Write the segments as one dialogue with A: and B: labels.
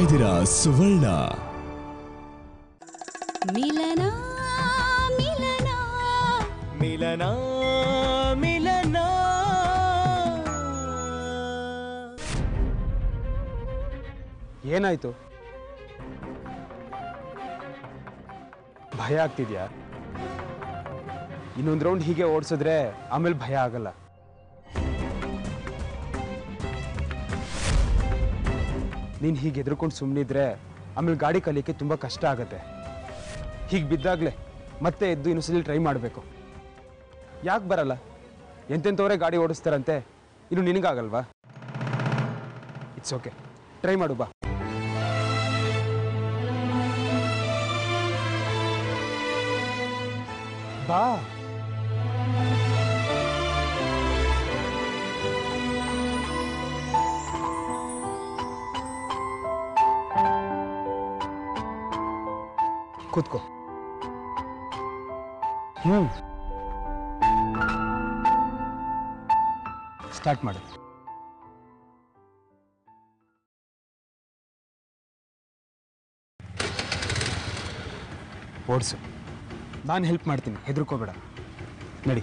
A: ಇದ್ದೀರಾ ಸುವರ್ಣ
B: ಮಿಲನ ಮಿಲನ
C: ಮಿಲನ ಮಿಲನ
D: ಏನಾಯ್ತು ಭಯ ಆಗ್ತಿದ್ಯಾ ಇನ್ನೊಂದು ರೌಂಡ್ ಹೀಗೆ ಓಡಿಸಿದ್ರೆ ಆಮೇಲೆ ಭಯ ಆಗಲ್ಲ ನೀನು ಹೀಗೆ ಎದ್ರುಕೊಂಡು ಸುಮ್ಮನಿದ್ರೆ ಆಮೇಲೆ ಗಾಡಿ ಕಲಿಯೋಕ್ಕೆ ತುಂಬ ಕಷ್ಟ ಆಗತ್ತೆ ಹೀಗೆ ಬಿದ್ದಾಗಲೇ ಮತ್ತೆ ಎದ್ದು ಇನ್ನೊಂದ್ಸಲಿ ಟ್ರೈ ಮಾಡಬೇಕು ಯಾಕೆ ಬರಲ್ಲ ಎಂತೆಂಥವರೇ ಗಾಡಿ ಓಡಿಸ್ತಾರಂತೆ ಇನ್ನು ನಿನಗಾಗಲ್ವಾ ಇಟ್ಸ್ ಓಕೆ ಟ್ರೈ ಮಾಡು ಬಾ ಬಾ ಕೂತ್ಕೋ ಹ್ಮ್ ಸ್ಟಾರ್ಟ್ ಮಾಡು ಓಡಿಸು ನಾನು ಹೆಲ್ಪ್ ಮಾಡ್ತೀನಿ ಹೆದರ್ಕೋಬೇಡ ನಡಿ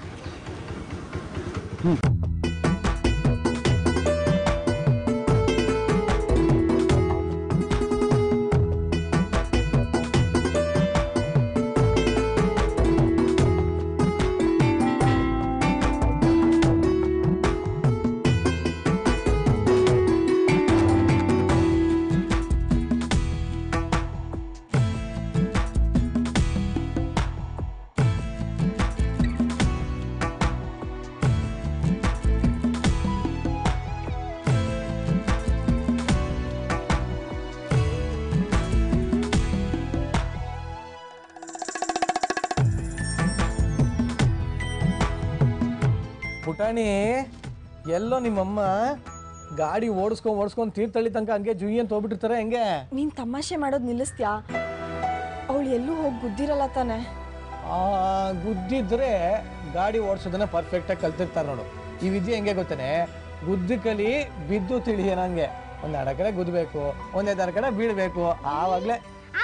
C: ಪುಟಾಣಿ ಎಲ್ಲೋ ನಿಮ್ಮಮ್ಮ ಗಾಡಿ ಓಡಿಸ್ಕೊಂಡ್ ಓಡಿಸ್ಕೊಂಡ್ ತೀರ್ಥಹಳ್ಳಿ ತನಕ ಹಂಗೆ ಜುಯಿ ಅಂತ ಹೋಗ್ಬಿಟ್ಟಿರ್ತಾರೆ ಹೆಂಗೆ
E: ನೀನ್ ತಮಾಷೆ ಮಾಡೋದ್ ನಿಲ್ಲಿಸ್ತ್ಯಾ ಅವಳು ಎಲ್ಲೂ ಹೋಗಿ ಗುದ್ದಿರಲ್ಲ ತಾನೆ
C: ಆ ಗುದ್ದಿದ್ರೆ ಗಾಡಿ ಓಡಿಸೋದನ್ನ ಪರ್ಫೆಕ್ಟಾಗಿ ಕಲ್ತಿರ್ತಾರೆ ನೋಡು ಈ ವಿದ್ಯೆ ಹೆಂಗೆ ಗೊತ್ತೇನೆ ಗುದ್ದಿ ಕಲಿ ಬಿದ್ದು ತಿಳಿ ನಂಗೆ ಒಂದ್ ಎರಡು ಕಡೆ ಗುದ್ದಬೇಕು ಒಂದೆರಡು ಕಡೆ ಬೀಳ್ಬೇಕು ಆವಾಗಲೇ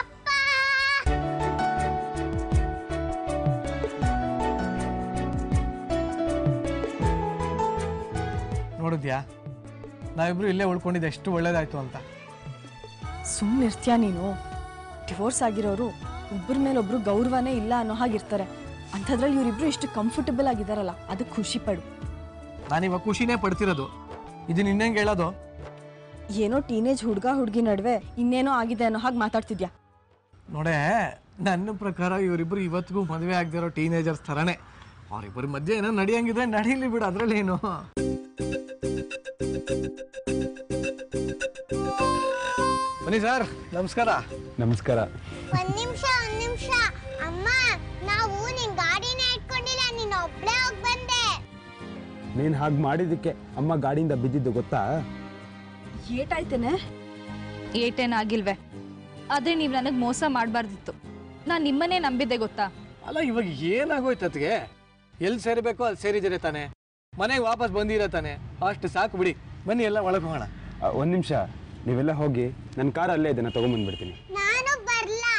C: ನೋಡಿದ್ಯಾ ನಾವಿಬ್ರು ಇಲ್ಲೇ ಉಳ್ಕೊಂಡಿದ್ದು ಎಷ್ಟು ಒಳ್ಳೇದಾಯ್ತು ಅಂತ
E: ಸುಮ್ಮನೆ ಇರ್ತೀಯಾ ನೀನು ಡಿವೋರ್ಸ್ ಆಗಿರೋರು ಒಬ್ಬರ ಮೇಲೆ ಒಬ್ರು ಗೌರವನೇ ಇಲ್ಲ ಅನ್ನೋ ಹಾಗಿರ್ತಾರೆ ಅಂಥದ್ರಲ್ಲಿ ಇವರಿಬ್ರು ಎಷ್ಟು ಕಂಫರ್ಟಬಲ್ ಆಗಿದಾರಲ್ಲ ಅದಕ್ಕೆ ಖುಷಿ ಪಡು
C: ನಾನಿವಾಗ ಖುಷಿನೇ ಪಡ್ತಿರೋದು ಇದನ್ನ ಇನ್ನೇಂಗೆ ಹೇಳೋದು
E: ಏನೋ ಟೀನೇಜ್ ಹುಡುಗ ಹುಡುಗಿ ನಡುವೆ ಇನ್ನೇನೋ ಆಗಿದೆ ಅನ್ನೋ ಹಾಗೆ ಮಾತಾಡ್ತಿದ್ಯಾ
C: ನೋಡೆ ನನ್ನ ಪ್ರಕಾರ ಇವರಿಬ್ರು ಇವತ್ತಿಗೂ ಮದುವೆ ಆಗದಿರೋ ಟೀನೇಜರ್ಸ್ ಥರನೇ ಅವರಿಬ್ಬರ ಮಧ್ಯೆ ಏನೋ ನಡೆಯಂಗಿದ್ರೆ ನಡೀಲಿ ಬಿಡು ಅದ್ರಲ್ಲೇನು ಬನ್ನಿ ಸರ್ ನಮಸ್ಕಾರ
D: ನಮಸ್ಕಾರ
F: ಒಂದ್ ನಿಮಿಷ ಒಂದ್ ನಿಮಿಷ ಅಮ್ಮ ನಾವು ನಿನ್ ಗಾಡಿನೇ ಇಟ್ಕೊಂಡಿಲ್ಲ ನೀನ್ ಒಬ್ಳೆ ಹೋಗ್ ಬಂದೆ
D: ನೀನು ಹಾಗೆ ಮಾಡಿದ್ದಕ್ಕೆ ಅಮ್ಮ ಗಾಡಿಯಿಂದ ಬಿದ್ದಿದ್ದು ಗೊತ್ತಾ
E: ಏಟಾಯ್ತೇನೆ
G: ಏಟೇನಾಗಿಲ್ವೇ ಆದ್ರೆ ನೀವು ನನಗೆ ಮೋಸ ಮಾಡಬಾರ್ದಿತ್ತು ನಾನು ನಿಮ್ಮನ್ನೇ ನಂಬಿದ್ದೆ ಗೊತ್ತಾ
C: ಅಲ್ಲ ಇವಾಗ ಏನಾಗೋಯ್ತು ಅತ್ಗೆ ಎಲ್ಲಿ ಸೇರಬೇಕೋ ಅಲ್ಲಿ ಸೇರಿದಿರೆ ತಾನೆ ಮನೆಗೆ ವಾಪಸ್ ಬಂದಿರೋ ತಾನೆ ಅಷ್ಟು ಸಾಕು ಬಿಡಿ ಬನ್ನಿ ಎಲ್ಲ ಒಳಗೆ ಹೋಗೋಣ
D: ಒಂದು ನಿಮಿಷ ನೀವೆಲ್ಲ ಹೋಗಿ ನನ್ನ ಕಾರ್ ಅಲ್ಲೇ ಇದೆ ನಾನು ತೊಗೊಂಬಂದ್ಬಿಡ್ತೀನಿ
F: ನಾನು ಬರ್ಲಾ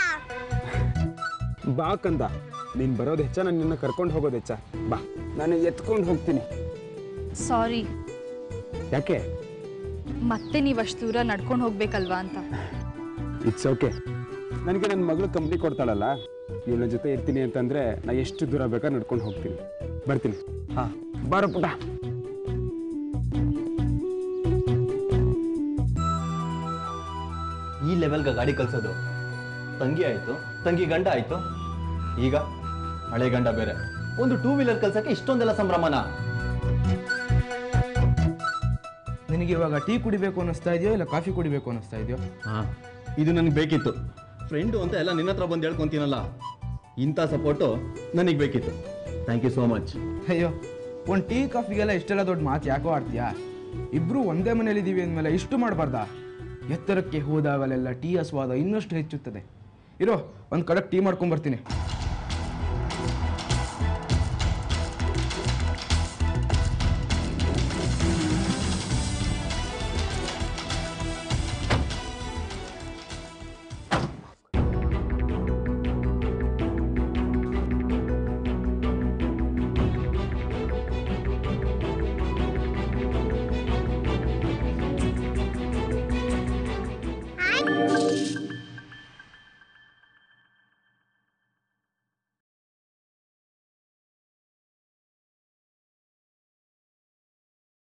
D: ಬಾ ಕಂದ ನೀನು ಬರೋದು ಹೆಚ್ಚ ನಾನು ನಿನ್ನ ಕರ್ಕೊಂಡು ಹೋಗೋದು ಹೆಚ್ಚ ಬಾ ನಾನು ಎತ್ಕೊಂಡು ಹೋಗ್ತೀನಿ
G: ಸಾರಿ
D: ಯಾಕೆ
G: ಮತ್ತೆ ನೀವು ಅಷ್ಟು ದೂರ ನಡ್ಕೊಂಡು ಹೋಗ್ಬೇಕಲ್ವಾ ಅಂತ
D: ಇಟ್ಸ್ ಓಕೆ ನನಗೆ ನನ್ನ ಮಗಳು ಕಂಪ್ನಿ ಕೊಡ್ತಾಳಲ್ಲ ಇವಳ ಜೊತೆ ಇರ್ತೀನಿ ಅಂತಂದ್ರೆ ನಾ ಎಷ್ಟು ದೂರ ಬೇಕಾ ನಡ್ಕೊಂಡು ಹೋಗ್ತೀನಿ ಬರ್ತೀನಿ
C: ಹಾ
D: ಬಾರೋ ಪುಟ
H: ಈ ಲೆವೆಲ್ಗೆ ಗಾಡಿ ಕಲ್ಸೋದು ತಂಗಿ ಆಯ್ತು ತಂಗಿ ಗಂಡ ಆಯ್ತು ಈಗ ಹಳೆ ಗಂಡ ಬೇರೆ ಒಂದು ಟೂ ವೀಲರ್ ಕಲ್ಸಕ್ಕೆ ಇಷ್ಟೊಂದೆಲ್ಲ ಸಂಭ್ರಮನ
I: ನಿನಗೆ ಇವಾಗ ಟೀ ಕುಡಿಬೇಕು ಅನ್ನಿಸ್ತಾ ಇದೆಯೋ ಇಲ್ಲ ಕಾಫಿ ಕುಡಿಬೇಕು ಅನ್ನಿಸ್ತಾ ಇದೆಯೋ
H: ಹಾ ಇದು ನನಗೆ ಬೇಕಿತ್ತು ಫ್ರೆಂಡು ಅಂತ ಎಲ್ಲ ನಿನ್ನ ಹತ್ರ ಬಂದು ಹೇಳ್ಕೊಂತೀನಲ್ಲ ಇಂಥ ಸಪೋರ್ಟು ನನಗೆ ಬೇಕಿತ್ತು ಥ್ಯಾಂಕ್ ಯು ಸೋ ಮಚ್
I: ಅಯ್ಯೋ ಒಂದು ಟೀ ಕಾಫಿಗೆಲ್ಲ ಇಷ್ಟೆಲ್ಲ ದೊಡ್ಡ ಮಾತು ಯಾಕೋ ಆಡ್ತೀಯಾ ಇಬ್ರು ಒಂದೇ ಮನೇಲಿ ಇದೀವಿ ಅಂದಮೇಲೆ ಇಷ್ಟು ಮಾಡಬಾರ್ದಾ ಎತ್ತರಕ್ಕೆ ಹೋದಾಗಲೆಲ್ಲ ಟೀ ಸ್ವಾದ ಇನ್ನಷ್ಟು ಹೆಚ್ಚುತ್ತದೆ ಇರೋ ಒಂದು ಕಡಕ್ ಟೀ ಮಾಡ್ಕೊಂಡ್ ಬರ್ತೀನಿ